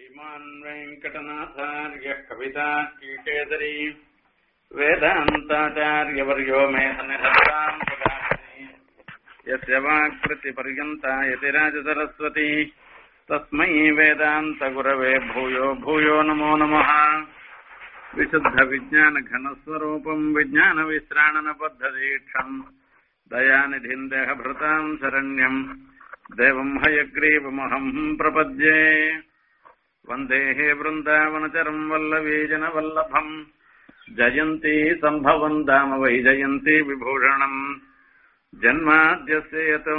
श्रीमान् वेङ्कटनाथार्यः कवितार्किकेसरी वेदान्ताचार्यवर्यो मे सन्निधत्ताम् प्रकाशति यस्य वाक्कृतिपर्यन्ता यतिराजसरस्वती तस्मै वेदान्तगुरवे भूयो भूयो नमो नमः विशुद्धविज्ञानघनस्वरूपम् विज्ञानविश्राणनपद्धतीक्षम् दयानिधिम् देहभृताम् शरण्यम् देवम् हयग्रीवमहम् प्रपद्ये वन्देः वृन्दावनचरम् वल्लवीजनवल्लभम् जयन्ती सम्भवम् दाम वै जयन्ती विभूषणम् जन्माद्यस्य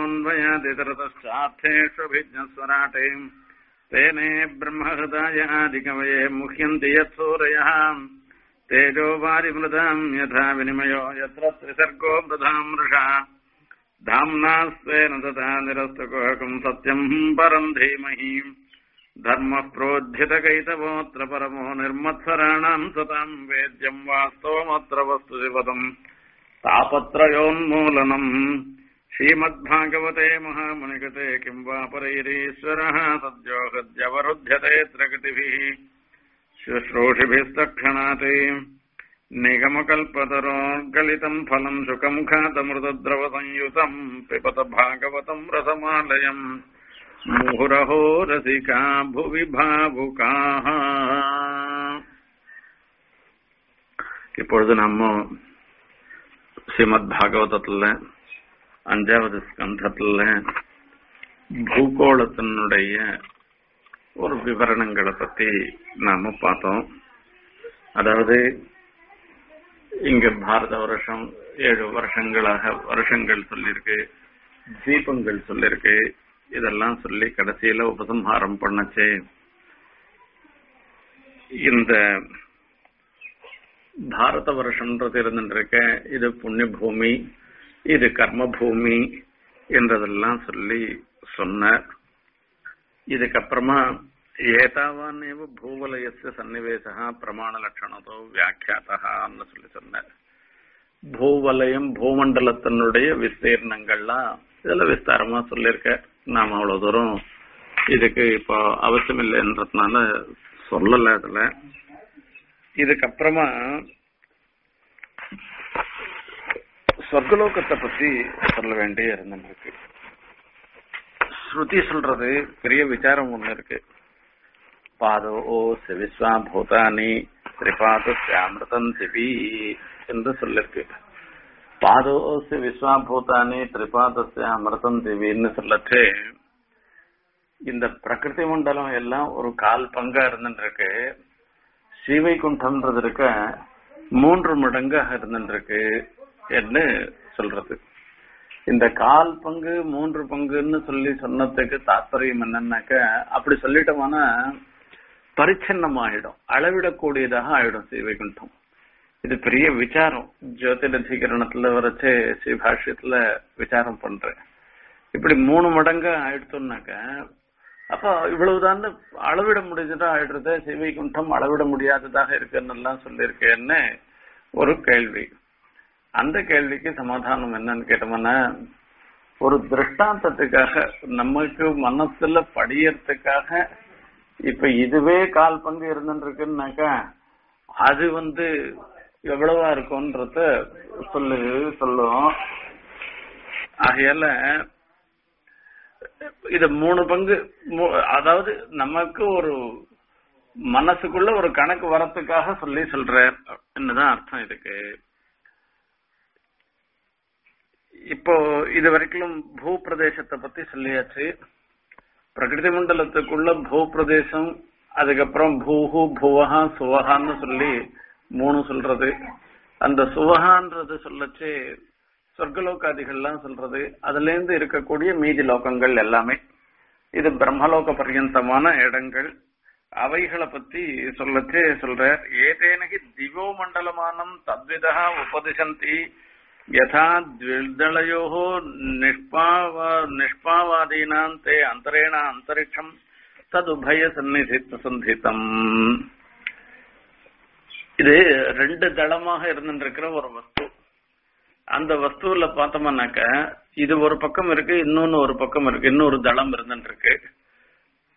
यतोऽन्वयादितरतश्चार्थेष्वभिज्ञस्वराटे तेने ब्रह्महृदाय आदिकवये मुह्यन्ति यत्सूरयः तेजो वारिमृदाम् यथा विनिमयो यत्र त्रिसर्गो मृधाम् मृषा धाम्ना स्वेन तथा निरस्तकोहकम् सत्यम् परम् धीमहि धर्मः प्रोज्झितकैतवोऽत्र परमो निर्मत्सराणाम् सताम् वेद्यम् वास्तवमत्र वस्तु शिवतम् तापत्रयोन्मूलनम् श्रीमद्भागवते महामुनिगते किम् वा परैरीश्वरः सद्यो हृद्यवरुध्यते त्रिगतिभिः शुश्रूषिभिस्तक्षणात् निगमकल्पतरोर्गलितम् फलम् सुखम् खातमृतद्रवसंयुतम् पिबत भागवतम् रसमालयम् मुहुरहो रसिका भुवि भावुकाः இப்பொழுது நம்ம ஸ்ரீமத் பாகவதத்துல அஞ்சாவது ஸ்கந்தத்துல பூகோளத்தினுடைய ஒரு விவரணங்களை பத்தி நாம பார்த்தோம் அதாவது இங்க பாரத வருஷம் ஏழு வருஷங்களாக வருஷங்கள் சொல்லியிருக்கு தீபங்கள் சொல்லியிருக்கு இதெல்லாம் சொல்லி கடைசியில உபசம்ஹாரம் பண்ணச்சே இந்த பாரத வருஷம்ன்றது இருந்துருக்க இது புண்ணிய பூமி இது கர்ம பூமி என்றதெல்லாம் சொல்லி சொன்னார் இதுக்கப்புறமா ஏதாவானேவ பூவலயச சன்னிவேசா பிரமாண லட்சணத்தோ வியாக்கியாத்தான்னு சொல்லி சொன்னார் பூவலயம் பூமண்டலத்தினுடைய விஸ்தீர்ணங்கள்லாம் இதுல விஸ்தாரமா சொல்லியிருக்க நாம அவ்வளவு தூரம் இதுக்கு இப்போ அவசியம் இல்லைன்றதுனால சொல்லல அதுல இதுக்கப்புறமா சொர்க்கலோகத்தை பத்தி சொல்ல வேண்டிய இருந்திருக்கு ஸ்ருதி சொல்றது பெரிய விசாரம் ஒண்ணு இருக்கு பாதோ விஸ்வா பூதானி திரிபாதமிருதம் திவி என்று சொல்லிருக்கு பாதோசி விஸ்வாபூதானி திரிபாதஸ்ய அமிர்தம் திவின்னு சொல்லச்சு இந்த பிரகிருதி மண்டலம் எல்லாம் ஒரு கால் பங்கா இருந்துருக்கு ஸ்ரீவைகுண்டம்ன்றது இருக்க மூன்று மடங்காக இருந்துருக்கு என்று சொல்றது இந்த கால் பங்கு மூன்று பங்குன்னு சொல்லி சொன்னதுக்கு தாற்பயம் என்னன்னாக்க அப்படி சொல்லிட்டோம்னா பரிச்சின்னம் ஆயிடும் அளவிடக்கூடியதாக ஆயிடும் ஸ்ரீவைகுண்டம் இது பெரிய விசாரம் ஜோதிடீகரணத்துல வரைச்சு ஸ்ரீபாஷ்யத்துல விசாரம் பண்றேன் இப்படி மூணு மடங்கு ஆயிடுத்தோம்னாக்க அப்ப இவ்வளவுதான் அளவிட முடிஞ்சதா ஆயிடுறது சிவைகுண்டம் அளவிட முடியாததாக இருக்குன்னு எல்லாம் சொல்லியிருக்கேன்னு ஒரு கேள்வி அந்த கேள்விக்கு சமாதானம் என்னன்னு கேட்டோம்னா ஒரு திருஷ்டாந்தத்துக்காக நமக்கு மனசுல படியறதுக்காக இப்ப இதுவே கால் பங்கு இருந்துருக்குன்னாக்கா அது வந்து எவ்வளவா இருக்கும்ன்றத சொல்லு சொல்லும் ஆகையால இத மூணு பங்கு அதாவது நமக்கு ஒரு மனசுக்குள்ள ஒரு கணக்கு வரத்துக்காக சொல்லி சொல்ற என்னதான் அர்த்தம் இதுக்கு இப்போ இது வரைக்கும் பூ பிரதேசத்தை பத்தி சொல்லியாச்சு பிரகிருதி மண்டலத்துக்குள்ள பூ பிரதேசம் அதுக்கப்புறம் பூஹு புவஹா சுவஹான்னு சொல்லி மூணு சொல்றது அந்த சுவஹான்றது சொல்லச்சு சொர்க்கலோகாதிகள்லாம் சொல்றது அதுல இருந்து இருக்கக்கூடிய மீதி லோகங்கள் எல்லாமே இது பிரம்மலோக பர்யந்தமான இடங்கள் அவைகளை பத்தி சொல்லச்சு சொல்ற ஏதேனகி திவோ மண்டலமானம் தத்விதா உபதிசந்தி யதா த்விதளயோ நிஷ்பாவா நிஷ்பாவாதீனாம் தே அந்தரேண அந்தரிக்ஷம் ததுபய சந்நிதித்த சந்தித்தம் இது ரெண்டு தளமாக இருந்துருக்கிற ஒரு வஸ்து அந்த வஸ்துவில பார்த்தோம்னாக்க இது ஒரு பக்கம் இருக்கு இன்னொன்னு ஒரு பக்கம் இருக்கு இன்னொரு தளம் இருந்துட்டு இருக்கு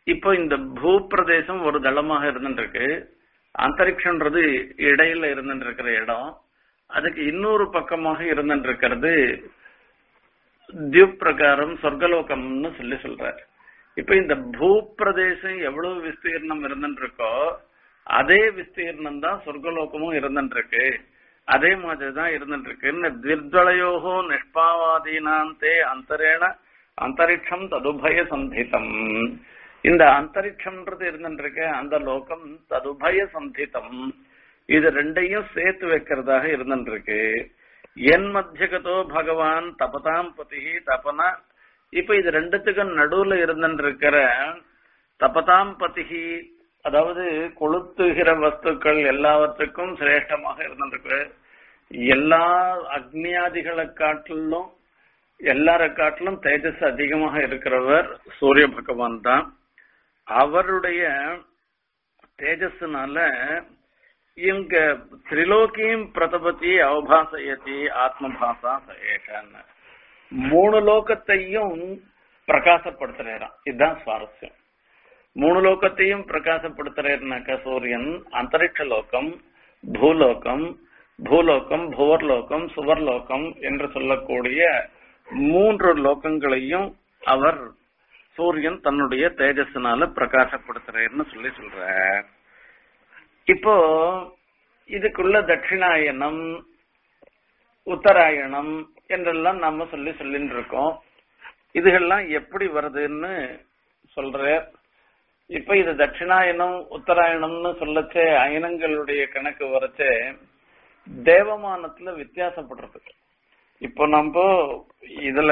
இப்போ இந்த பூப்பிரதேசம் ஒரு தளமாக இருந்துருக்கு அந்தரிக்ஷன்றது இடையில இருந்துட்டு இருக்கிற இடம் அதுக்கு இன்னொரு பக்கமாக இருந்துட்டு இருக்கிறது தியுப் பிரகாரம் சொர்க்கலோகம்னு சொல்லி சொல்றாரு இப்ப இந்த பூப்பிரதேசம் எவ்வளவு விஸ்தீர்ணம் இருந்துட்டு இருக்கோ அதே விஸ்தீர்ணம் தான் சொர்க்கலோகமும் இருந்துட்டு இருக்கு அதே மாதிரிதான் இருந்துட்டு இருக்கு திர்தளையோகோ நிஷ்பாவாதீனாந்தே அந்தரேண அந்தரிக்ஷம் ததுபய சந்திதம் இந்த அந்தரிக்ஷம்ன்றது இருந்துட்டு அந்த லோகம் ததுபய சந்திதம் இது ரெண்டையும் சேர்த்து வைக்கிறதாக இருந்துட்டு இருக்கு என் மத்தியகதோ பகவான் தபதாம் பதி தபன இப்ப இது ரெண்டுத்துக்கும் நடுவுல இருந்துட்டு இருக்கிற தபதாம் பதிகி அதாவது கொளுத்துகிற வஸ்துக்கள் எல்லாவற்றுக்கும் சிரேஷ்டமாக இருந்திருக்கு எல்லா அக்னியாதிகளை காட்டிலும் எல்லாரை காட்டிலும் தேஜஸ் அதிகமாக இருக்கிறவர் சூரிய பகவான் தான் அவருடைய தேஜஸ்னால இங்க திரிலோக்கியும் பிரதபதி அவபாசயதி ஆத்மபாசா ஏஷான்னு மூணு லோகத்தையும் பிரகாசப்படுத்துறாராம் இதுதான் சுவாரஸ்யம் மூணு லோகத்தையும் பிரகாசப்படுத்துறாருனாக்க சூரியன் அந்தரிக்ஷ லோகம் பூலோகம் பூலோகம் புவர்லோகம் சுவர்லோகம் என்று சொல்லக்கூடிய மூன்று லோகங்களையும் அவர் சூரியன் தன்னுடைய தேஜஸ்னால பிரகாசப்படுத்துறாருன்னு சொல்லி சொல்ற இப்போ இதுக்குள்ள தட்சிணாயனம் உத்தராயணம் என்றெல்லாம் நம்ம சொல்லி சொல்லிட்டு இருக்கோம் இதுகெல்லாம் எப்படி வருதுன்னு சொல்ற இப்ப இது தட்சிணாயனம் உத்தராயணம்னு சொல்லச்சே அயனங்களுடைய கணக்கு வரச்சே தேவமானத்துல வித்தியாசப்படுறது இப்போ நம்ம இதுல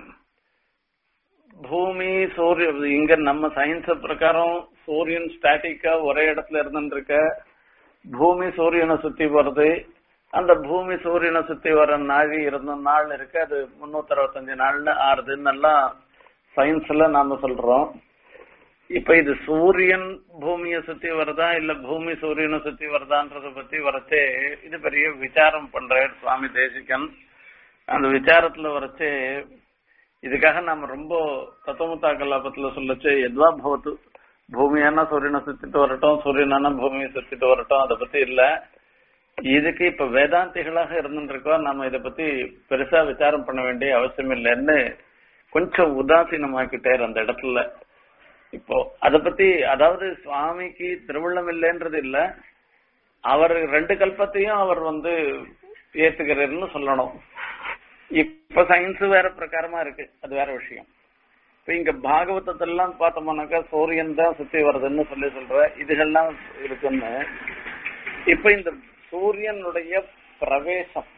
பூமி சூரியன் இங்க நம்ம சயின்ஸ் பிரகாரம் சூரியன் ஸ்டாட்டிக்கா ஒரே இடத்துல இருந்துருக்க பூமி சூரியனை சுத்தி வருது அந்த பூமி சூரியனை சுத்தி வர நாழி இருந்த நாள் இருக்கு அது முன்னூத்தி அறுபத்தஞ்சு நாள்னு ஆறுதுன்னு எல்லாம் சயின்ஸ்ல நாம சொல்றோம் இப்ப இது சூரியன் பூமியை சுத்தி வருதா இல்ல பூமி சூரியனை சுத்தி வருதான்றத பத்தி வரச்சே இது பெரிய விசாரம் பண்றாரு சுவாமி தேசிகன் அந்த விசாரத்துல வரச்சே இதுக்காக நாம ரொம்ப தத்துவமுத்தா கலாபத்துல சொல்லச்சு எதுவா பவத்து பூமியானா சூரியனை சுத்திட்டு வரட்டும் சூரியனானா பூமியை சுத்திட்டு வரட்டும் அதை பத்தி இல்ல இதுக்கு இப்ப வேதாந்திகளாக இருந்துருக்கோம் நம்ம இதை பத்தி பெருசா விசாரம் பண்ண வேண்டிய அவசியம் இல்லைன்னு கொஞ்சம் உதாசீனமாக்கிட்டார் அந்த இடத்துல இப்போ அத பத்தி அதாவது சுவாமிக்கு திருவள்ளம் இல்லைன்றது இல்ல அவர் ரெண்டு கல்பத்தையும் அவர் வந்து ஏத்துக்கிறாருன்னு சொல்லணும் இப்ப சயின்ஸ் வேற பிரகாரமா இருக்கு அது வேற விஷயம் இப்ப இங்க பாகவதத்தெல்லாம் பார்த்தோம்னாக்கா சூரியன் தான் சுத்தி வருதுன்னு சொல்லி சொல்ற இதுகெல்லாம் இருக்குன்னு இப்ப இந்த சூரியனுடைய பிரவேசம்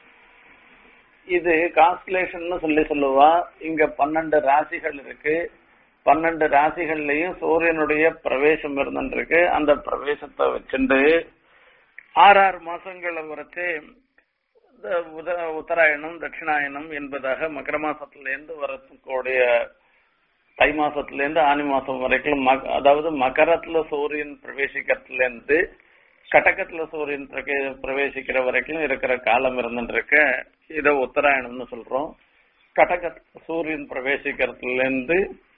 இது கான்ஸ்டலேஷன் சொல்லி சொல்லுவா இங்க பன்னெண்டு ராசிகள் இருக்கு பன்னெண்டு ராசிகள்லயும் சூரியனுடைய பிரவேசம் இருந்துருக்கு அந்த பிரவேசத்தை வச்சுண்டு ஆறு ஆறு மாசங்களை வரைச்சு இந்த உத உத்தராயணம் தட்சிணாயனம் என்பதாக மகர மாசத்துல இருந்து வரக்கூடிய தை மாசத்துல இருந்து ஆனி மாசம் வரைக்கும் மக- அதாவது மகரத்துல சூரியன் பிரவேசிக்கிறதுல இருந்து கடகத்துல சூரியன் பிரகே- பிரவேசிக்கிற வரைக்கும் இருக்கிற காலம் இருந்துருக்க இத உத்தராயணம்னு சொல்றோம் கடக சூரியன் பிரவேசிக்கிறதுல இருந்து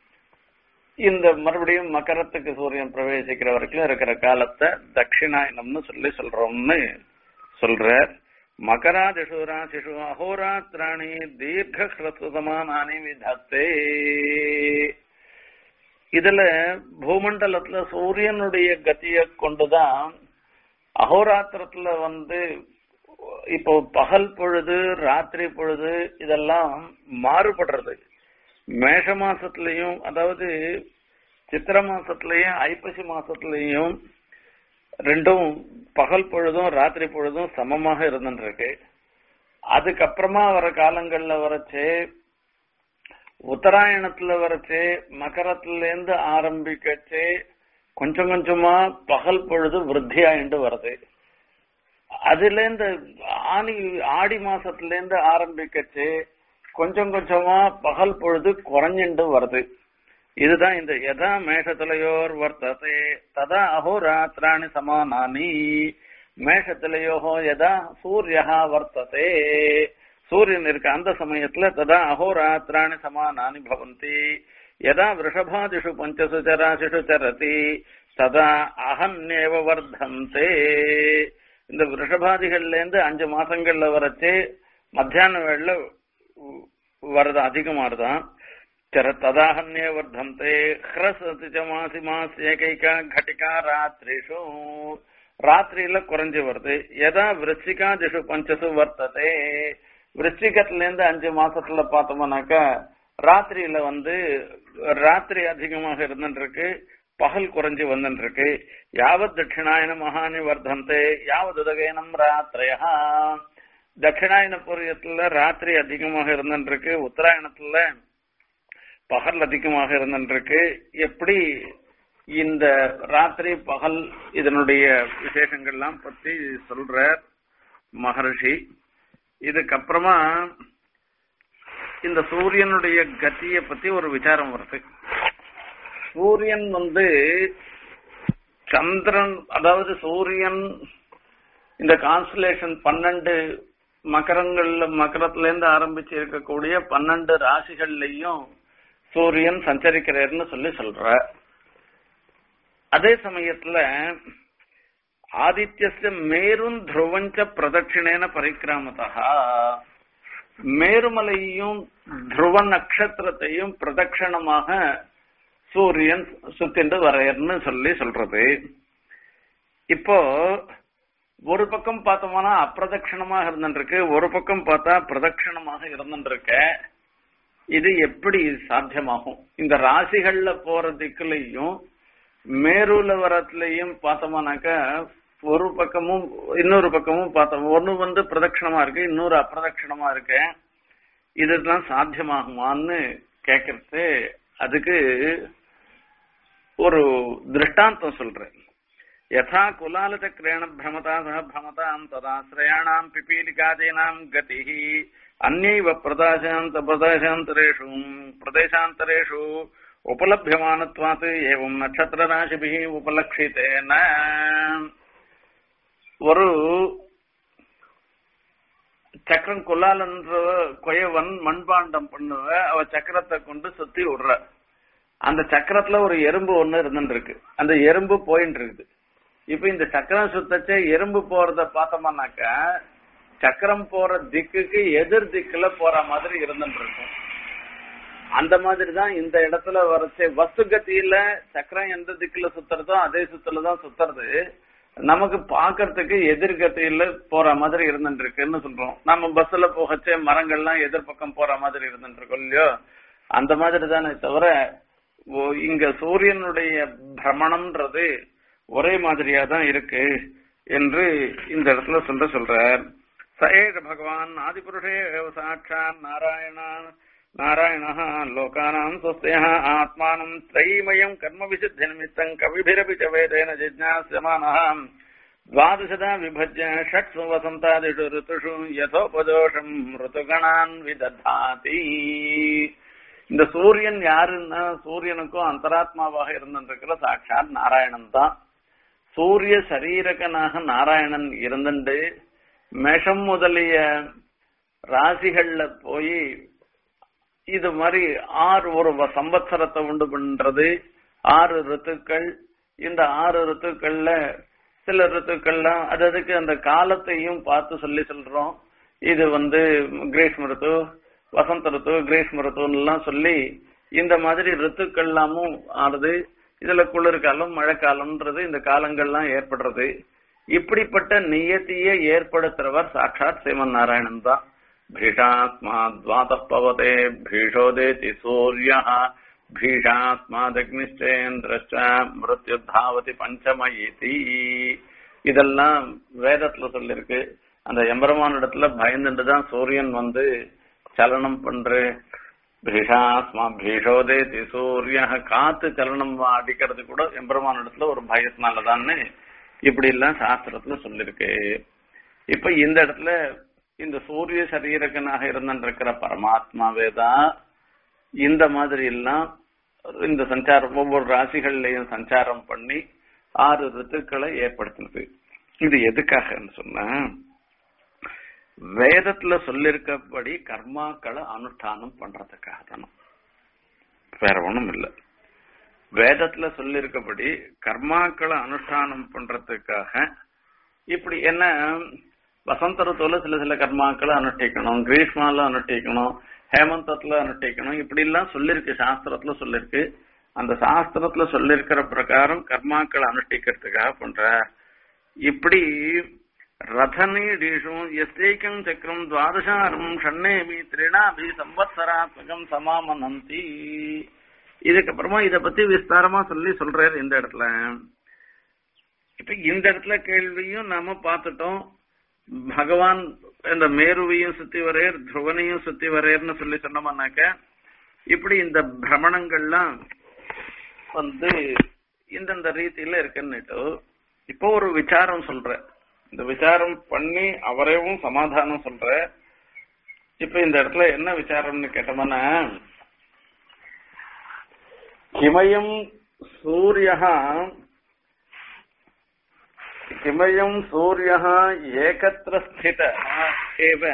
இந்த மறுபடியும் மகரத்துக்கு சூரியன் பிரவேசிக்கிற வரைக்கும் இருக்கிற காலத்தை தட்சிணாயனம்னு சொல்லி சொல்றோம்னு சொல்ற மகராதிஷு ராசிஷு அகோராத்திராணி தீர்க்க ஹிரசுதமானி விதத்தே இதுல பூமண்டலத்துல சூரியனுடைய கதியை கொண்டுதான் அகோராத்திரத்துல வந்து இப்போ பகல் பொழுது ராத்திரி பொழுது இதெல்லாம் மாறுபடுறது மேஷ மாசத்துலயும் அதாவது சித்திர மாசத்துலயும் ஐப்பசி மாசத்துலயும் ரெண்டும் பகல் பொழுதும் ராத்திரி பொழுதும் சமமாக இருந்துருக்கு அதுக்கப்புறமா வர காலங்கள்ல வரச்சு உத்தராயணத்துல வரச்சு மகரத்துல இருந்து ஆரம்பிக்கச்சு கொஞ்சம் கொஞ்சமா பகல் பொழுது விருத்தி ஆயிண்டு வருது அதுல இருந்து ஆனி ஆடி மாசத்துல இருந்து ஆரம்பிக்கச்சு கொஞ்சம் கொஞ்சமா பகல் பொழுது குறைஞ்சிண்டு வருது இதுதான் இந்த எதா மேஷத்திலையோர் வர்த்ததே ததா அஹோராத்திராணி சமானானி மேஷத்திலையோஹோ எதா சூரியஹா வர்த்ததே சூரியன் இருக்க அந்த சமயத்துல ததா அஹோராத்திராணி சமானானி பவந்தி யதா விருஷபாதிஷு பஞ்சசு சராசிஷு சரதி ததா அகன்னேவ வர்த்தந்தே இந்த விருஷபாதிகள்ல இருந்து அஞ்சு மாசங்கள்ல வரச்சு மத்தியான வேளையில வரது அதிகமாறுதான் चर तदाहन्ये वर्धन्ते ह्रसति च மாசி மாசி ஏகைகா घटिका ராத்திரிஷு ராத்திரியில குறைஞ்சு வருது எதா விருச்சிகா திஷு பஞ்சசு வர்த்ததே விருச்சிகத்துல இருந்து அஞ்சு மாசத்துல பார்த்தோம்னாக்கா ராத்திரியில வந்து ராத்திரி அதிகமாக இருந்துருக்கு பகல் குறைஞ்சு வந்துருக்கு யாவத் தட்சிணாயன மகானி வர்த்தந்தே யாவத் உதகைனம் ராத்திரையா தட்சிணாயன பூரியத்துல ராத்திரி அதிகமாக இருந்துருக்கு உத்தராயணத்துல பகல் அதிகமாக இருந்துருக்கு எப்படி இந்த ராத்திரி பகல் இதனுடைய விசேஷங்கள்லாம் பத்தி சொல்ற மகர்ஷி இதுக்கப்புறமா இந்த சூரியனுடைய கத்திய பத்தி ஒரு விசாரம் வருது சூரியன் வந்து சந்திரன் அதாவது சூரியன் இந்த கான்ஸ்டலேஷன் பன்னெண்டு மகரங்கள்ல மகரத்துல இருந்து ஆரம்பிச்சு இருக்கக்கூடிய பன்னெண்டு ராசிகள்லயும் சூரியன் சஞ்சரிக்கிறார்னு சொல்லி சொல்ற அதே சமயத்துல ஆதித்யஸ்ய மேரும் துருவஞ்ச பிரதட்சிணேன பரிக்கிராமதா மேருமலையும் துருவ நட்சத்திரத்தையும் பிரதட்சணமாக சூரியன் சுத்திண்டு வரையர்னு சொல்லி சொல்றது இப்போ ஒரு பக்கம் பார்த்தோம்னா அப்பிரதட்சணமாக இருந்துருக்கு ஒரு பக்கம் பார்த்தா பிரதட்சணமாக இருந்துருக்க இது எப்படி சாத்தியமாகும் இந்த ராசிகள்ல போற திக்குலையும் மேருல வரத்துலயும் பார்த்தோம்னாக்கா ஒரு பக்கமும் இன்னொரு பக்கமும் பார்த்தோம் ஒண்ணு வந்து பிரதட்சணமா இருக்கு இன்னொரு அப்பிரதட்சணமா இருக்கு இதெல்லாம் சாத்தியமாகுமான்னு கேக்குறது அதுக்கு ஒரு திருஷ்டாந்தம் சொல்றேன் யதா குலாலச்சக்ரேண பிரமதா சக பிரமதாம் ததாசிரயாணாம் பிபீலிகாதீனாம் கதி அந்நைவ பிரதாசாந்த பிரதேசாந்தரேஷு பிரதேசாந்தரேஷு உபலபியமானத்வாத் ஏவம் நட்சத்திர ராசிபிः உபலட்சித்தேன ஒரு சக்கரம் கொல்லாலன்ற கொயவன் மண்பாண்டம் பண்ணுவ அவ சக்கரத்தை கொண்டு சுத்தி விடுற அந்த சக்கரத்துல ஒரு எறும்பு ஒண்ணு இருந்துட்டு இருக்கு அந்த எறும்பு போயிட்டு இருக்குது இப்ப இந்த சக்கரம் சுத்தச்ச எறும்பு போறத பார்த்தோம்னாக்கா சக்கரம் போற திக்குக்கு எதிர் திக்குல போற மாதிரி இருந்துட்டு இருக்கும் அந்த மாதிரி தான் இந்த இடத்துல வரச்சே வஸ்து கத்தியில சக்கரம் எந்த திக்குல சுத்துறதோ அதே சுத்துல தான் சுத்துறது நமக்கு பாக்குறதுக்கு எதிர்கத்தியில போற மாதிரி இருந்துட்டு இருக்குன்னு சொல்றோம் நம்ம பஸ்ல போகச்சே மரங்கள்லாம் எதிர்பக்கம் போற மாதிரி இருந்துட்டு இருக்கோம் இல்லையோ அந்த மாதிரி தானே தவிர ஓ- இங்க சூரியனுடைய பிரமணம்ன்றது ஒரே மாதிரியா தான் இருக்கு என்று இந்த இடத்துல சொல்ற சொல்றார் சஏஷ பகவான் ஆதிபுருஷே ஏவ சாட்சாத் நாராயணா நாராயண லோகானாம் ஸ்வஸ்தய ஆத்மானம் த்ரைமயம் கர்ம விசுத்தி நிமித்தம் கவிபிரபி ச வேதேன ஜிஜ்ஞாஸ்யமானः द्वादशदा विभज्य षट्सु वसन्तादिषु ऋतुषु यथोपदोषम् ऋतुगणान् विदधाति இந்த சூரியன் யாருன்னா சூரியனுக்கும் அந்தராத்மாவாக இருந்திருக்கிற சாட்சாத் நாராயணன் தான் சூரிய சரீரகனாக நாராயணன் இருந்துண்டு மேஷம் முதலிய ராசிகள்ல போய் இது மாதிரி ஆறு ஒரு வ- சம்பத்சரத்தை உண்டு பண்றது ஆறு ரித்துக்கள் இந்த ஆறு ரித்துக்கள்ல சில ரித்துக்கள்லாம் அது அதுக்கு அந்த காலத்தையும் பார்த்து சொல்லி சொல்றோம் இது வந்து கிரீஷ்ம ரித்து வசந்த ரித்து கிரீஷ்ம ரித்துன்னு எல்லாம் சொல்லி இந்த மாதிரி ரித்துக்கள் எல்லாமும் ஆறுது இதுல குளிர்காலம் மழைக்காலம்ன்றது இந்த காலங்கள்லாம் ஏற்படுறது இப்படிப்பட்ட நியத்தியை ஏற்படுத்துறவர் சாட்சாத் சிவன் நாராயணன் தான் भीषात्मा द्वातः पवते भीषोदेति सूर्यः भीषात्मादग्निश्चेन्द्रश्च மிருத்யுத்தாவதி பஞ்சம இதி இதெல்லாம் வேதத்துல சொல்லிருக்கு அந்த எம்பெருமான் இடத்துல பயந்துட்டு தான் சூரியன் வந்து சலனம் பண்ற பீஷாஸ்மா பீஷோதேதி சூரிய காத்து சலனம் அடிக்கிறது கூட எம்பெருமான் இடத்துல ஒரு பயத்தினாலதான்னு இப்படி எல்லாம் சாஸ்திரத்துல சொல்லிருக்கு இப்ப இந்த இடத்துல இந்த சூரிய சரீரகனாக இருந்திருக்கிற பரமாத்மாவே தான் இந்த மாதிரி எல்லாம் இந்த சஞ்சாரம் ஒவ்வொரு ராசிகள்லயும் சஞ்சாரம் பண்ணி ஆறு ரித்துக்களை ஏற்படுத்தினது இது எதுக்காகன்னு சொன்னா வேதத்துல சொல்லிருக்கபடி கர்மாக்களை அனுஷ்டானம் பண்றதுக்காக தானே வேற ஒண்ணும் இல்ல வேதத்துல சொல்லியிருக்கபடி கர்மாக்களை அனுஷ்டானம் பண்றதுக்காக இப்படி என்ன வசந்த ருத்துவல சில சில கர்மாக்களை அனுஷ்டிக்கணும் கிரீஷ்மால அனுஷ்டிக்கணும் ஹேமந்தத்துல அனுஷ்டிக்கணும் இப்படி எல்லாம் சொல்லிருக்கு சாஸ்திரத்துல சொல்லிருக்கு அந்த சாஸ்திரத்துல சொல்லிருக்கிற பிரகாரம் கர்மாக்களை அனுஷ்டிக்கிறதுக்காக பண்ற இப்படி ரதநீடீஷும் எஸ்தேக்கம் சக்கரம் துவாதசாரம் ஷண்ணேபி திரிணாபி சம்பத்சராத்மகம் சமாமனந்தி இதுக்கப்புறமா இத பத்தி விஸ்தாரமா சொல்லி சொல்றாரு இந்த இடத்துல இப்ப இந்த இடத்துல கேள்வியும் நாம பார்த்துட்டோம் பகவான் இந்த மேருவையும் சுத்தி வரேர் துருவனையும் சுத்தி வரேர்னு சொல்லி சொன்னோம்னாக்க இப்படி இந்த பிரமணங்கள்லாம் வந்து இந்தந்த ரீதியில இருக்குன்னுட்டு இப்போ ஒரு விசாரம் சொல்ற இந்த விசாரம் பண்ணி அவரையும் சமாதானம் சொல்ற இப்ப இந்த இடத்துல என்ன விசாரம்னு கேட்டோம்னா கிமயம் சூரியஹா किमयम् सूर्यः एकत्र स्थित एव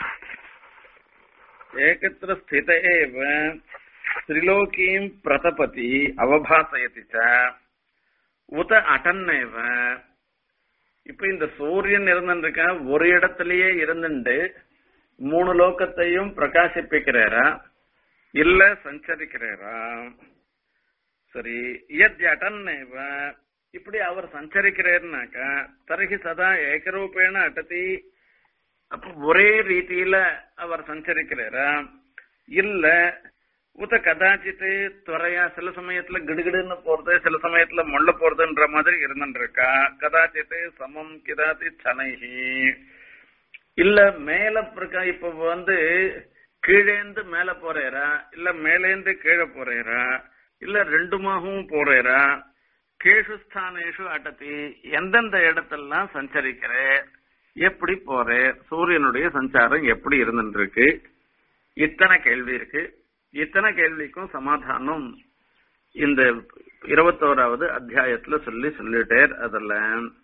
एकत्र स्थित एव त्रिलोकीम् प्रतपति அவபாசயதி ச உத அட்டன்னேவ இப்ப இந்த சூரியன் இருந்துருக்க ஒரு இடத்திலேயே இருந்துட்டு மூணு லோகத்தையும் பிரகாசிப்பிக்கிறாரா இல்ல சஞ்சரிக்கிறாரா சரி இயத் அட்டன்னேவ இப்படி அவர் சஞ்சரிக்கிறாருனாக்கா தரகி சதா ஏகரூபேண அட்டதி அப்ப ஒரே ரீதியில அவர் சஞ்சரிக்கிறாரா இல்ல உத கதாச்சித்து துறையா சில சமயத்துல கிடுகிடுன்னு போறது சில சமயத்துல மொள்ள போறதுன்ற மாதிரி இருந்துருக்கா கதாச்சித்து சமம் கிதாதி சனைஹி இல்ல மேல பிரகா இப்ப வந்து கீழேந்து மேல போறேரா இல்ல மேலேந்து கீழே போறேரா இல்ல ரெண்டுமாகவும் போறேரா கேஷு ஸ்தானேஷு அட்டத்தி எந்தெந்த இடத்தெல்லாம் சஞ்சரிக்கிற எப்படி போற சூரியனுடைய சஞ்சாரம் எப்படி இருந்துருக்கு இத்தனை கேள்வி இருக்கு இத்தனை கேள்விக்கும் சமாதானம் இந்த இருபத்தோராவது அத்தியாயத்துல சொல்லி சொல்லிட்டேர் அதுல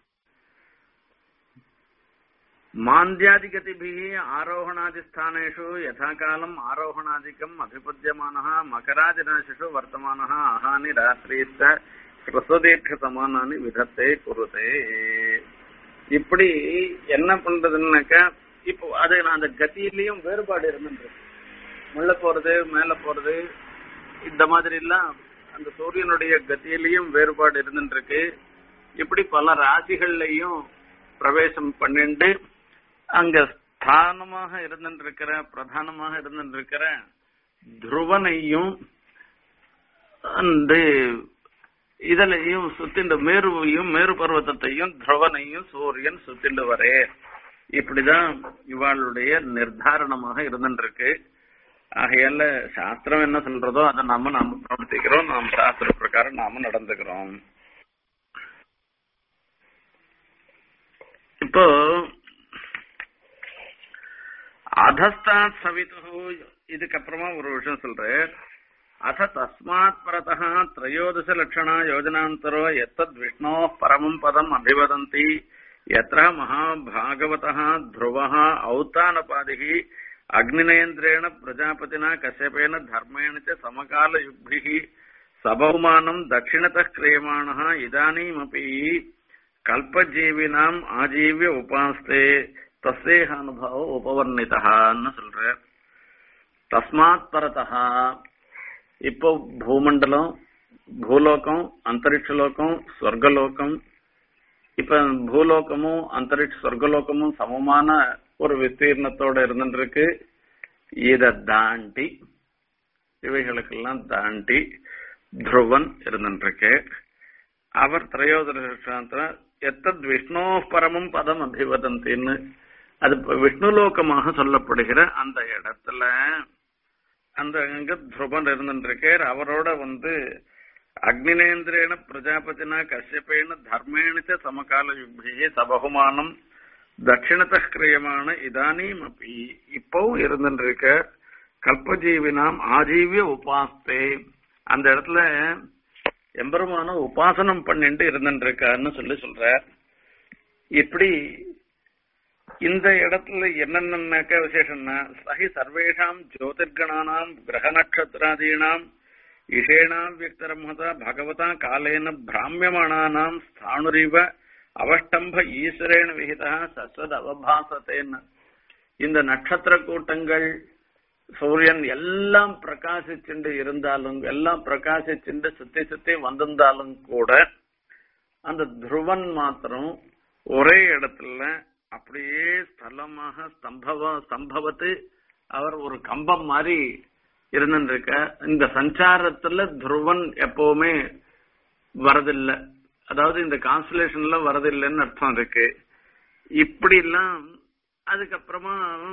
மாந்தியாதிகதிபிः आरोहणादिस्थानेषु यथा कालम् आरोहणादिकम् अभिपद्यमानः मकरादिनाशिषु वर्तमानः अहानि रात्रिश्च பிரசதீர்க்க சமானானி விதத்தை குருதே இப்படி என்ன பண்றதுன்னாக்கா இப்போ அது அந்த கத்தியிலயும் வேறுபாடு இருந்துருக்கு முள்ள போறது மேல போறது இந்த மாதிரி எல்லாம் அந்த சூரியனுடைய கத்தியிலையும் வேறுபாடு இருந்துருக்கு இப்படி பல ராசிகள்லயும் பிரவேசம் பண்ணிண்டு அங்க ஸ்தானமாக இருந்துருக்கிற பிரதானமாக இருந்துருக்கிற துருவனையும் அந்த இதுலயும் சுத்திண்டு மேருவையும் மேரு பர்வத்தத்தையும் துருவனையும் சூரியன் சுத்திண்டு வரே இப்படிதான் இவாளுடைய நிர்தாரணமாக இருந்துருக்கு ஆகையால சாஸ்திரம் என்ன சொல்றதோ அதை நாம நாம பிரவர்த்திக்கிறோம் நாம் சாஸ்திர பிரகாரம் நாம நடந்துக்கிறோம் இப்போ அதஸ்தாத் சவிது இதுக்கப்புறமா ஒரு விஷயம் சொல்றேன் अथ तस्मात् परतः त्रयोदशलक्षणा योजनान्तरो यत्तद् विष्णोः परमम् पदम् अभिवदन्ति यत्र महाभागवतः ध्रुवः औत्तानपादिः अग्निनेन्द्रेण प्रजापतिना कश्यपेन धर्मेण च समकालयुग्भिः सबहुमानम् दक्षिणतः क्रियमाणः इदानीमपि கல்பஜீவினாம் ஆஜீவிய உபாஸ்தே தஸ்யேக அனுபவம் உபவர்ணிதான்னு சொல்ற தஸ்மாத் பரதா இப்போ பூமண்டலம் பூலோகம் அந்தரிக்ஷலோகம் ஸ்வர்கலோகம் இப்ப பூலோகமும் அந்தரிக்ஷ சொர்க்கலோகமும் சமமான ஒரு விஸ்தீர்ணத்தோட இருந்துருக்கு இத தாண்டி இவைகளுக்கெல்லாம் தாண்டி துருவன் இருந்துருக்கு அவர் திரையோதர எத்தத் விஷ்ணோ பரமும் பதம் அபிவதந்தின்னு அது விஷ்ணுலோகமாக சொல்லப்படுகிற அந்த இடத்துல அந்த அங்க துருபன் இருந்துருக்கார் அவரோட வந்து அக்னினேந்திரேன பிரஜாபதினா கஷ்யப்பேன தர்மேணிச்ச சமகால யுக்தியே சபகுமானம் தட்சிணத கிரியமான இதானீம் அப்படி இப்போ இருந்துருக்க கல்பஜீவினாம் ஆஜீவிய உபாஸ்தே அந்த இடத்துல எம்பெருமான உபாசனம் பண்ணிட்டு இருந்துருக்கான்னு சொல்லி சொல்ற இப்படி இந்த இடத்துல என்னென்னக்க விசேஷம்னா சகி சர்வேஷாம் ஜோதிர்கணானாம் கிரக நட்சத்திராதீனாம் இஷேணாவியக்தரமதா பகவதா காலேன பிராமியமானானாம் ஸ்தானுரிவ அவஷ்டம்ப ஈஸ்வரேன விகிதா சஸ்வத் அவபாசத்தேன்னு இந்த நட்சத்திர கூட்டங்கள் சூரியன் எல்லாம் பிரகாசிச்சுண்டு இருந்தாலும் எல்லாம் பிரகாசிச்சுண்டு சுத்தி சுத்தி வந்திருந்தாலும் கூட அந்த துருவன் மாத்திரம் ஒரே இடத்துல அப்படியே ஸ்தலமாக ஸ்தம்பவ ஸ்தம்பவத்து அவர் ஒரு கம்பம் மாதிரி இருந்துருக்க இந்த சஞ்சாரத்துல துருவன் எப்பவுமே வரதில்லை அதாவது இந்த கான்ஸ்டலேஷன்ல வரதில்லைன்னு அர்த்தம் இருக்கு இப்படி எல்லாம் அதுக்கப்புறமா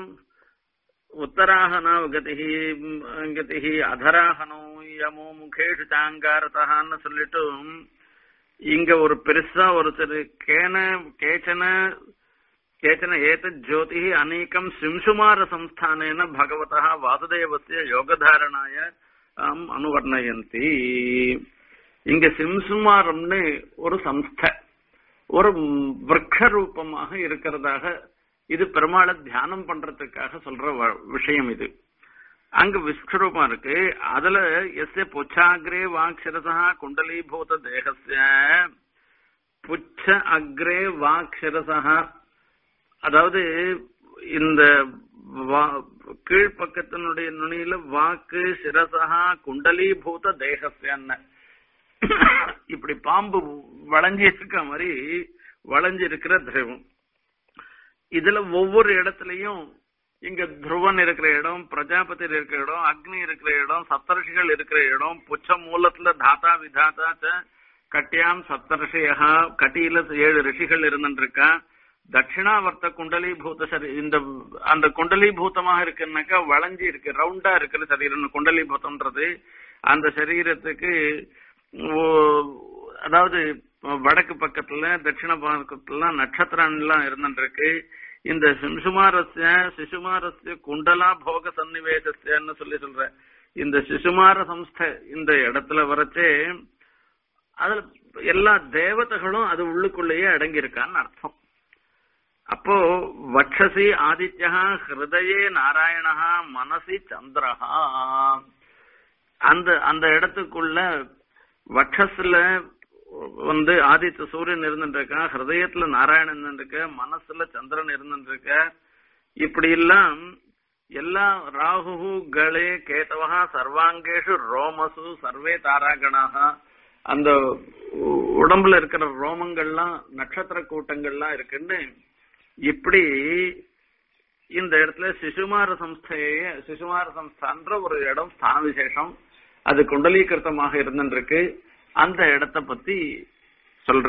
உத்தராகனா கதிகி கதிகி அதராகனோ யமோ முகேஷு தாங்காரதான்னு சொல்லிட்டு இங்க ஒரு பெருசா ஒருத்தர் கேன கேச்சன கேச்சன ஏத ஜோதி அநேகம் சிம்சுமார சம்ஸ்தானேன பகவதா வாசுதேவசிய யோகதாரணாய ஆம் அனுவர்ணயந்தி இங்க சிம்சுமாரம்னு ஒரு சம்ஸ்த ஒரு விரக்ஷ ரூபமாக இருக்கிறதாக இது பெருமாளை தியானம் பண்றதுக்காக சொல்ற வ- விஷயம் இது அங்க விஸ்வரூபம் இருக்கு அதுல எஸ்ய புச்சாகிரே வாக்ஷரசா குண்டலீபூத தேகஸ்ய புச்ச அக்ரே வாக்ஷரசா அதாவது இந்த வா- கீழ்ப்பக்கத்தினுடைய நுனியில வாக்கு சிரசா குண்டலீபூத தேகஸ்யன்னு இப்படி பாம்பு வளைஞ்சி இருக்க மாதிரி வளைஞ்சு இருக்கிற திரவம் இதுல ஒவ்வொரு இடத்துலயும் இங்க துருவன் இருக்கிற இடம் பிரஜாபதி இருக்கிற இடம் அக்னி இருக்கிற இடம் சப்தர்ஷிகள் இருக்கிற இடம் புச்ச மூலத்துல தாத்தா விதாத்தா ச கட்டியாம் சப்தர்ஷியா கட்டியில ஏழு ரிஷிகள் இருந்துருக்கா தட்சிணாவர்த்த குண்டலீபூத சரி இந்த அந்த குண்டலீபூதமாக இருக்குன்னாக்கா வளைஞ்சி இருக்கு ரவுண்டா இருக்கிற சரீரம் குண்டலீபூதம்ன்றது அந்த சரீரத்துக்கு ஓ- அதாவது வடக்கு பக்கத்துல தட்சிண பக்கத்துல நட்சத்திரம் எல்லாம் இருந்துருக்கு இந்த சிசுமாரஸ்ய சிசுமாரஸ்ய குண்டலா போக சன்னிவேசஸ்யன்னு சொல்லி சொல்ற இந்த சிசுமார சம்ஸ்த இந்த இடத்துல வரச்சே அதுல எல்லா தேவதைகளும் அது உள்ளுக்குள்ளேயே அடங்கி இருக்கான்னு அர்த்தம் அப்போ வட்சசி ஆதித்யா ஹிருதயே நாராயணஹா மனசி சந்திரஹா அந்த அந்த இடத்துக்குள்ள வட்சஸ்ல வந்து ஆதித்ய சூரியன் இருந்துருக்கா ஹிருதயத்துல நாராயணன் இருந்துருக்க மனசுல சந்திரன் இருந்துருக்க இப்படி எல்லாம் எல்லா ராகு களே கேதவா சர்வாங்கேஷு ரோமசு சர்வே தாராகணாக அந்த உ- உடம்புல இருக்கிற ரோமங்கள்லாம் நட்சத்திர கூட்டங்கள்லாம் இருக்குன்னு இப்படி இந்த இடத்துல சிசுமார சம்ஸ்தைய சிசுமார சம்ஸ்தான்ற ஒரு இடம் ஸ்தான விசேஷம் அது குண்டலீகிருத்தமாக இருந்துருக்கு அந்த இடத்தை பத்தி சொல்ற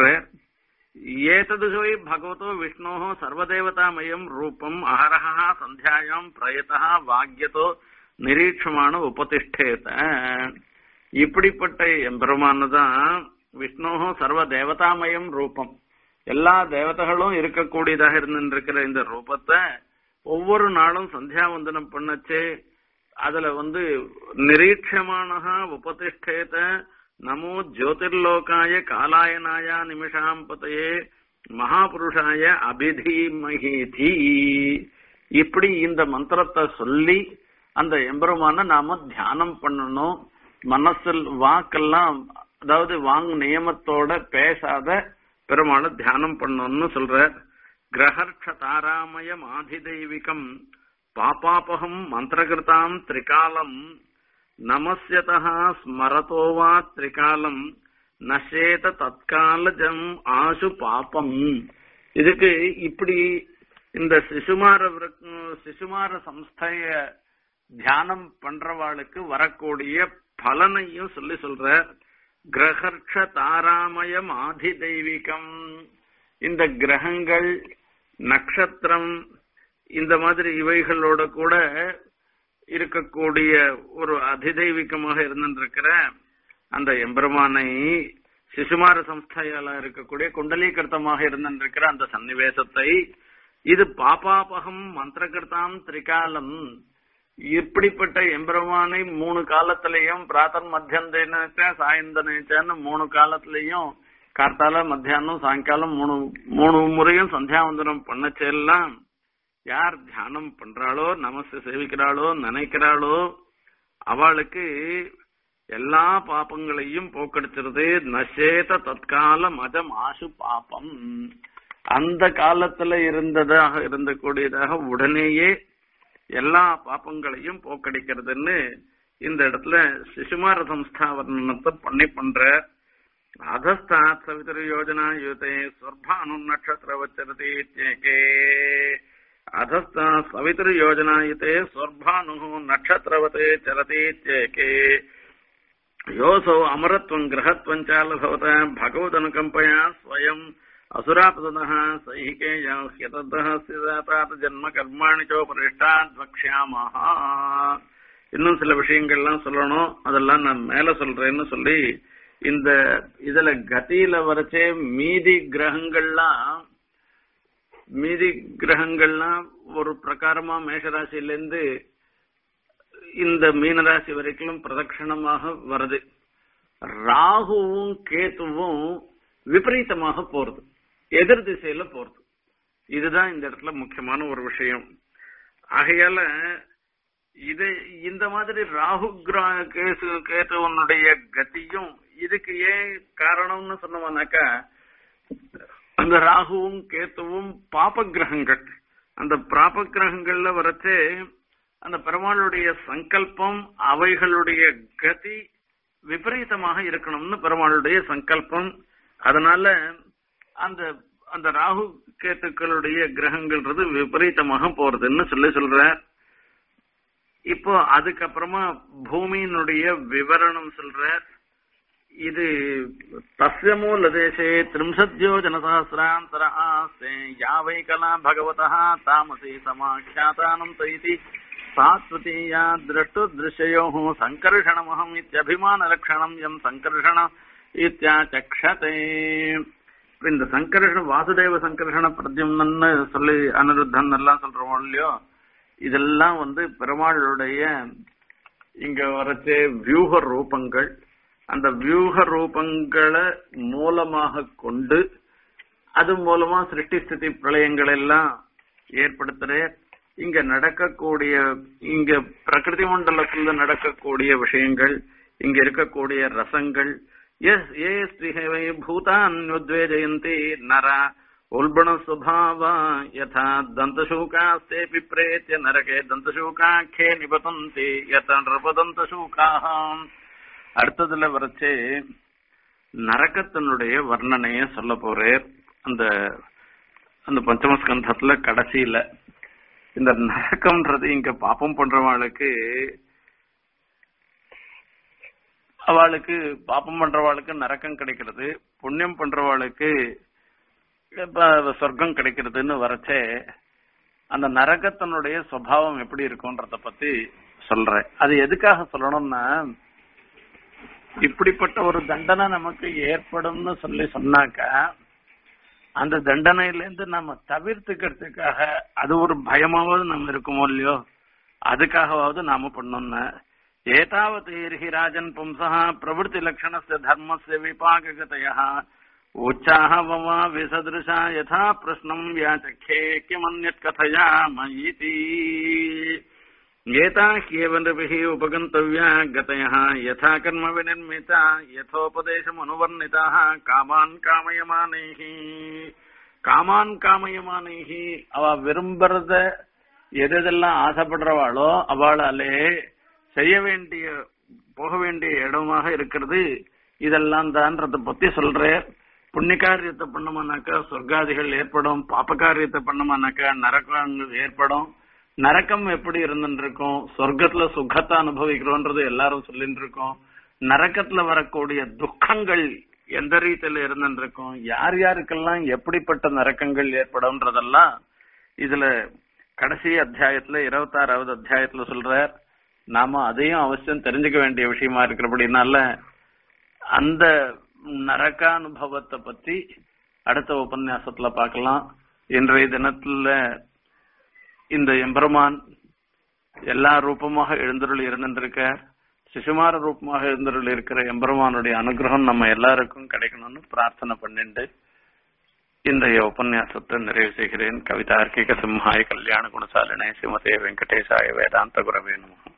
ஏததுகை பகவதோ விஷ்ணோ சர்வதேவதாமயம் ரூபம் அஹரஹ சந்தியாயாம் பிரயதா வாக்கியதோ நிரீட்சமான உபதிஷ்டேத இப்படிப்பட்ட எம்பெருமானதான் விஷ்ணோ சர்வ தேவதாமயம் ரூபம் எல்லா தேவதைகளும் இருக்கக்கூடியதாக இருந்திருக்கிற இந்த ரூபத்தை ஒவ்வொரு நாளும் சந்தியாவந்தனம் பண்ணச்சே அதுல வந்து நிரீட்சமானஹா உபதிஷ்டேத நமோ ஜோதிர்லோகாய காலாயனாய நிமிஷாம் பதையே மகாபுருஷாய அபிதீமஹீதி இப்படி இந்த மந்திரத்தை சொல்லி அந்த எம்பெருமான நாம தியானம் பண்ணணும் மனசில் வாக்கெல்லாம் அதாவது வாங் நியமத்தோட பேசாத பெருமாளை தியானம் பண்ணணும்னு சொல்ற கிரகர்ஷ தாராமயம் ஆதிதெய்விகம் பாபாபகம் மந்திரகிருதாம் திரிகாலம் நமஸ்யதா ஸ்மரதோ வா திரிகாலம் நசேத தற்காலஜம் ஆசு பாப்பம் இதுக்கு இப்படி இந்த சிசுமார விரக்- சிசுமார சம்ஸ்தைய தியானம் பண்றவாளுக்கு வரக்கூடிய பலனையும் சொல்லி சொல்ற கிரகர்ஷ தாராமயம் ஆதி தெய்வீகம் இந்த கிரகங்கள் நட்சத்திரம் இந்த மாதிரி இவைகளோட கூட இருக்கக்கூடிய ஒரு அதிதெய்வீகமாக இருந்திருக்கிற அந்த எம்பெருமானை சிசுமார சம்ஸ்தையால இருக்கக்கூடிய குண்டலீகிருத்தமாக இருந்திருக்கிற அந்த சன்னிவேசத்தை இது பாபாபகம் மந்திரகிருத்தாம் திரிகாலம் இப்படிப்பட்ட எம்பெருமானை மூணு காலத்திலையும் பிராத்தன் மத்தியந்தேனச்ச சாயந்தனேச்சன்னு மூணு காலத்திலையும் கார்த்தால மத்தியானம் சாயங்காலம் மூணு மூணு முறையும் சந்தியாவந்தனம் பண்ணச்செல்லாம் யார் தியானம் பண்றாளோ நமச சேவிக்கிறாளோ நினைக்கிறாளோ அவளுக்கு எல்லா பாப்பங்களையும் போக்கெடுத்துறது நசேத தற்கால மதம் ஆசு பாப்பம் அந்த காலத்துல இருந்ததாக இருந்தக்கூடியதாக உடனேயே எல்லா பாப்பங்களையும் போக்கடிக்கிறதுன்னு இந்த இடத்துல சிசுமார சம்ஸ்தாவரணத்தை பண்ணி பண்ற அதஸ்தாத் சவிதர் யோஜனா யுதே ஸ்வர்பானு நட்சத்திரவச்சரதி சேகே அதஸ்தாத் சவிதர் யோஜனா யுதே ஸ்வர்பானு நட்சத்திரவதே சரதி சேகே யோசோ அமரத்வம் கிரகத்வம் சாலபவத பகவதனுகம்பயா ஸ்வயம் அசுராபதः சைகேய ஹியதத்தः சிதாத் ஜன்ம கர்மாணி சோபரிஷ்டாத் வக்ஷ்யாமஹ இன்னும் சில விஷயங்கள்லாம் சொல்லணும் அதெல்லாம் நான் மேல சொல்றேன்னு சொல்லி இந்த இதுல கதியில வரைச்சே மீதி கிரகங்கள்லாம் மீதி கிரகங்கள்லாம் ஒரு பிரகாரமா மேஷராசியில இருந்து இந்த மீனராசி வரைக்கும் பிரதட்சணமாக வருது ராகுவும் கேத்துவும் விபரீதமாக போறது எதிர் திசையில போறது இதுதான் இந்த இடத்துல முக்கியமான ஒரு விஷயம் ஆகையால இது இந்த மாதிரி ராகு கிரா- கேசு கேத்துவனுடைய கதியும் இதுக்கு ஏன் காரணம்னு சொன்னோம்னாக்கா அந்த ராகுவும் கேத்துவும் பாப கிரகங்கள் அந்த பாப கிரகங்கள்ல வரச்சே அந்த பெருமாளுடைய சங்கல்பம் அவைகளுடைய கதி விபரீதமாக இருக்கணும்னு பெருமாளுடைய சங்கல்பம் அதனால அந்த அந்த ராகு கேத்துக்களுடைய கிரகங்கள்ன்றது விபரீதமாக போறதுன்னு சொல்லி சொல்ற இப்போ அதுக்கப்புறமா பூமியினுடைய விவரணம் சொல்ற இது தஸ்ய மூலதேசே திரிம்சத்யோ ஜனசஹசிராந்தர ஆஸ்தே யாவை கலா பகவதः தாமசி சமாख्यातानं तैति சாத்வதீயா திரட்டு திருஷ்யோः சங்கர்ஷணமகம் இத்தியபிமானலக்ஷணம் எம் சங்கர்ஷண இத்தியாச்சக்ஷதே இப்ப இந்த சங்கர்ஷண வாசுதேவ சங்கர்ஷண பிரத்யும்னு சொல்லி அனிருத்தன் எல்லாம் சொல்றோம் இல்லையோ இதெல்லாம் வந்து பெருமாளுடைய இங்க வரச்சே வியூக ரூபங்கள் அந்த வியூக ரூபங்களை மூலமாக கொண்டு அது மூலமா சிருஷ்டி ஸ்திதி பிரளயங்கள் எல்லாம் ஏற்படுத்துற இங்க நடக்கக்கூடிய இங்க பிரகிருதி மண்டலத்துல நடக்கக்கூடிய விஷயங்கள் இங்க இருக்கக்கூடிய ரசங்கள் எஸ் ஏ ஸ்ரீஹவை பூதான் உத்வேஜயந்தி நரா உல்பண சுபாவா யதா தந்தசூகாஸ்தே பிப்ரேத்ய நரகே தந்தசூகாக்கே நிபதந்தி யதா நிருபதந்தசூகாம் அடுத்ததுல வரைச்சு நரகத்தினுடைய வர்ணனைய சொல்ல போறேன் அந்த அந்த பஞ்சமஸ்கந்தத்துல கடைசியில இந்த நரகம்ன்றது இங்க பாப்பம் பண்றவாளுக்கு அவளுக்கு பாப்பம் பண்றவாளுக்கு நரக்கம் கிடைக்கிறது புண்ணியம் பண்றவாளுக்கு இப்ப சொர்க்கம் கிடைக்கிறதுன்னு வரச்சே அந்த நரகத்தினுடைய சுவாவம் எப்படி இருக்கும்ன்றத பத்தி சொல்றேன் அது எதுக்காக சொல்லணும்னா இப்படிப்பட்ட ஒரு தண்டனை நமக்கு ஏற்படும்னு சொல்லி சொன்னாக்கா அந்த தண்டனையில இருந்து நம்ம தவிர்த்துக்கிறதுக்காக அது ஒரு பயமாவது நம்ம இருக்குமோ இல்லையோ அதுக்காகவாவது நாம பண்ணோம்னா ஏதாவதீர்ஹி ராஜன் பும்சா பிரவருத்தி லட்சணஸ்ய தர்மஸ்ய விபாககதய உச்சாக மம விசதృశா யதா பிரஷ்னம் வியாச்சே கிமன்யத் கதயாமயிதி ஏதா ஹ்யேவன்பிः उपगन्तव्या गतयः यथा कर्म विनिर्मिता यथोपदेशमनुवर्णिताः कामान् कामयमानैः காமான் காமயமானேஹி அவ விரும்புறத எதெல்லாம் ஆசைப்படுறவாளோ அவளாலே செய்ய வேண்டிய போக வேண்டிய இடமாக இருக்கிறது இதெல்லாம் தான்றத பத்தி சொல்றேன் புண்ணிய காரியத்தை பண்ணோம்னாக்கா சொர்க்காதிகள் ஏற்படும் பாப்ப காரியத்தை பண்ணோம்னாக்கா நரகங்கள் ஏற்படும் நரக்கம் எப்படி இருந்துட்டு இருக்கும் சொர்க்கத்துல சுகத்தை அனுபவிக்கிறோன்றது எல்லாரும் சொல்லிட்டு இருக்கோம் நரக்கத்துல வரக்கூடிய துக்கங்கள் எந்த ரீதியில இருந்துட்டு இருக்கும் யார் யாருக்கெல்லாம் எப்படிப்பட்ட நரக்கங்கள் ஏற்படும்ன்றதெல்லாம் இதுல கடைசி அத்தியாயத்துல இருபத்தாறாவது அத்தியாயத்துல சொல்றார் நாம அதையும் அவசியம் தெரிஞ்சுக்க வேண்டிய விஷயமா இருக்கிறபடினால அந்த நரகானுபவத்தை பத்தி அடுத்த உபன்யாசத்துல பார்க்கலாம் இன்றைய தினத்துல இந்த எம்பெருமான் எல்லா ரூபமாக எழுந்தருள் இருந்திருக்க சிசுமார ரூபமாக எழுந்தருள் இருக்கிற எம்பெருமானுடைய அனுகிரகம் நம்ம எல்லாருக்கும் கிடைக்கணும்னு பிரார்த்தனை பண்ணிட்டு இன்றைய உபன்யாசத்தை நிறைவு செய்கிறேன் கவிதார்க்கிக சிம்ஹாய கல்யாண குணசாலினே சிமதே வெங்கடேசாய வேதாந்த குரவே நமகம்